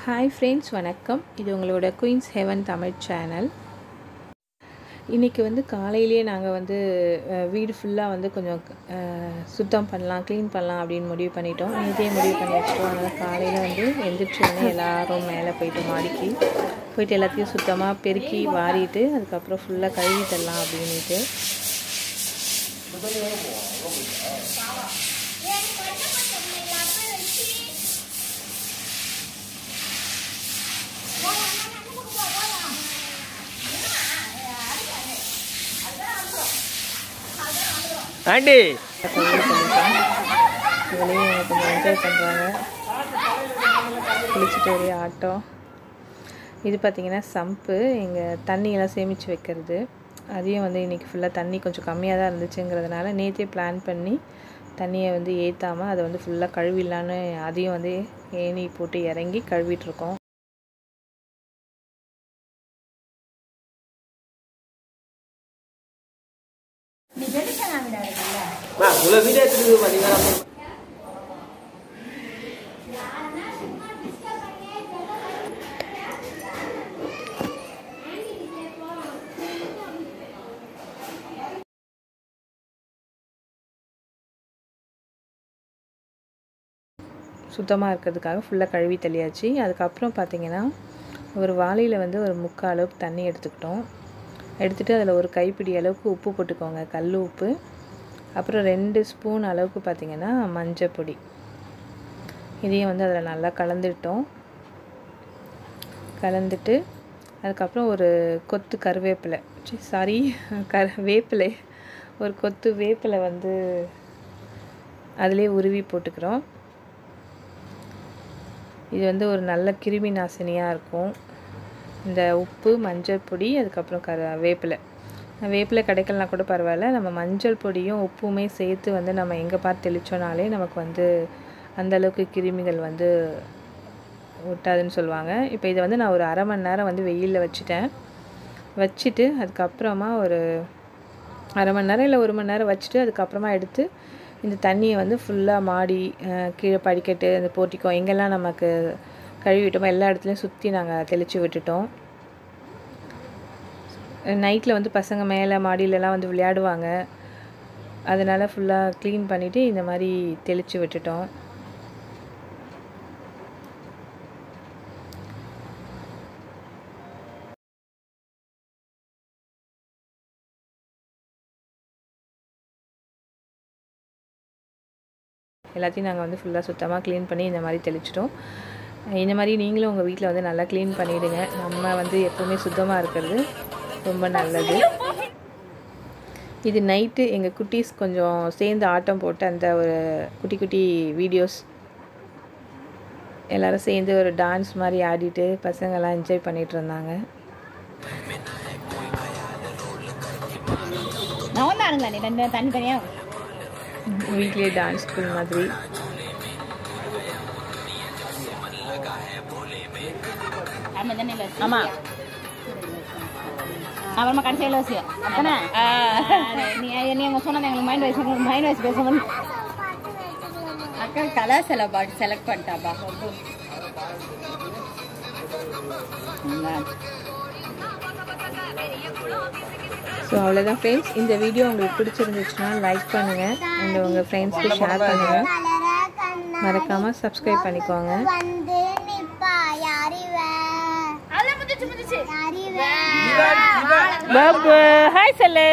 hi friends வணக்கம் இது உங்களோட குயின்ஸ் ஹெவன் தமிழ் சேனல் இன்றைக்கி வந்து காலையிலேயே நாங்கள் வந்து அஹ், வீடு ஃபுல்லாக வந்து கொஞ்சம் அஹ், சுத்தம் பண்ணலாம் க்ளீன் பண்ணலாம் அப்படின்னு முடிவு பண்ணிட்டோம் நேற்றே முடிவு பண்ணி வச்சிட்டோம் அதனால் காலையில் வந்து எந்திரிச்ச உடனே எல்லாரும் மேலே போயிட்டு மாடிக்கு போயிட்டு எல்லாத்தையும் சுத்தமாக பெருக்கி வாரிட்டு அதுக்கப்புறம் ஃபுல்லாக கழுவி தரலாம் அப்படின்ட்டு ஆண்டி கழுவி பண்ணிட்டோம் இதுலேயும் இவங்க கொஞ்சம் என்ஜாய் பண்ணுறாங்க குளிச்சுட்டு ஒரே ஆட்டம் இது பார்த்திங்கன்னா சம்பு எங்கள் தண்ணியெல்லாம் சேமித்து வைக்கிறது அதையும் வந்து இன்றைக்கி ஃபுல்லாக தண்ணி கொஞ்சம் கம்மியாக தான் இருந்துச்சுங்கிறதுனால நேற்றே பிளான் பண்ணி தண்ணியை வந்து ஏற்றாமல் அதை வந்து ஃபுல்லாக கழுவிடலான்னு அதையும் வந்து ஏணி போட்டு இறங்கி கழுவிட்டுருக்கோம் மா உள்ள வீடு எடுத்துட்டு பாத்தீங்களா சுத்தமாக இருக்கிறதுக்காக ஃபுல்லாக கழுவி தள்ளியாச்சு அதுக்கப்புறம் பார்த்தீங்கன்னா ஒரு வாளியில் வந்து ஒரு முக்கால் அளவுக்கு தண்ணி எடுத்துக்கிட்டோம் எடுத்துகிட்டு அதில் ஒரு கைப்பிடி அளவுக்கு உப்பு போட்டுக்கோங்க கல் உப்பு அப்புறம் ரெண்டு ஸ்பூன் அளவுக்கு பார்த்தீங்கன்னா மஞ்சள் பொடி இதையும் வந்து அதில் நல்லா கலந்துட்டோம் கலந்துட்டு அதுக்கப்புறம் ஒரு கொத்து கருவேப்பிலை சாரி கரு வேப்பிலை ஒரு கொத்து வேப்பிலை வந்து அதிலே உருவி போட்டுக்கிறோம் இது வந்து ஒரு நல்ல கிருமி நாசினியாக இருக்கும் இந்த உப்பு மஞ்சள் பொடி அதுக்கப்புறம் கர வேப்பிலை வேப்பிலை கிடைக்கலனா கூட பரவாயில்ல நம்ம மஞ்சள் பொடியும் உப்புமே சேர்த்து வந்து நம்ம எங்கே பார்த்து தெளித்தோனாலே நமக்கு வந்து அந்த அளவுக்கு கிருமிகள் வந்து ஒட்டாதுன்னு சொல்லுவாங்க இப்போ இதை வந்து நான் ஒரு அரை மணி நேரம் வந்து வெயிலில் வச்சுட்டேன் வச்சுட்டு அதுக்கப்புறமா ஒரு அரை மணி நேரம் இல்லை ஒரு மணி நேரம் வச்சுட்டு அதுக்கப்புறமா எடுத்து இந்த தண்ணியை வந்து ஃபுல்லாக மாடி அஹ், கீழே படிக்கட்டு அந்த போர்ட்டிக்கோ எங்கெல்லாம் நமக்கு கழுவி விட்டோமோ எல்லா இடத்துலையும் சுற்றி நாங்கள் தெளித்து விட்டுட்டோம் நைட்டில் வந்து பசங்க மேலே மாடியிலலாம் வந்து விளையாடுவாங்க அதனால் ஃபுல்லாக க்ளீன் பண்ணிவிட்டு இந்த மாதிரி தெளித்து விட்டுட்டோம் எல்லாத்தையும் நாங்கள் வந்து ஃபுல்லாக சுத்தமாக க்ளீன் பண்ணி இந்த மாதிரி தெளிச்சிட்டோம் இந்த மாதிரி நீங்களும் உங்கள் வீட்டில் வந்து நல்லா க்ளீன் பண்ணிவிடுங்க நம்ம வந்து எப்போவுமே சுத்தமாக இருக்கிறது ரொம்ப நல்லது இது நைட்டு எங்கள் குட்டீஸ் கொஞ்சம் சேர்ந்து ஆட்டம் போட்டு அந்த ஒரு குட்டி குட்டி வீடியோஸ் எல்லாரும் சேர்ந்து ஒரு டான்ஸ் மாதிரி ஆடிட்டு பசங்கள்லாம் என்ஜாய் பண்ணிட்டு இருந்தாங்க நான் தானுங்களா நீ ரெண்டு தனி தனியா வீட்லேயே டான்ஸ் ஸ்கூல் மாதிரி ஆமா தானே ஆமா அப்புறமா கடைசியில் விஷயம் அதானே நீ நீ அவங்க சொன்னது எங்களுக்கு மைண்ட் வைஸ் மைண்ட் வைஸ் பேசணும் அக்கா கலர் சில பாட்டு செலக்ட் பண்ணிட்டாப்பா ஸோ அவ்வளோதான் ஃப்ரெண்ட்ஸ் இந்த வீடியோ உங்களுக்கு பிடிச்சிருந்துச்சுன்னா லைக் பண்ணுங்கள் அண்ட் உங்கள் ஃப்ரெண்ட்ஸ்க்கு ஷேர் பண்ணுங்கள் மறக்காமல் சப்ஸ்கிரைப் பண்ணிக்கோங்க வந்து நிப்பா யாரிவ யாரிவ பாபு ஹாய் சொல்லு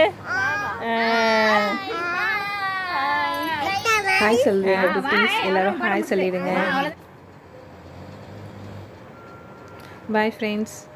ஹாய் சொல்லுங்க குட்டீஸ் எல்லாரும் ஹாய் சொல்லிடுங்க பாய் ஃப்ரெண்ட்ஸ்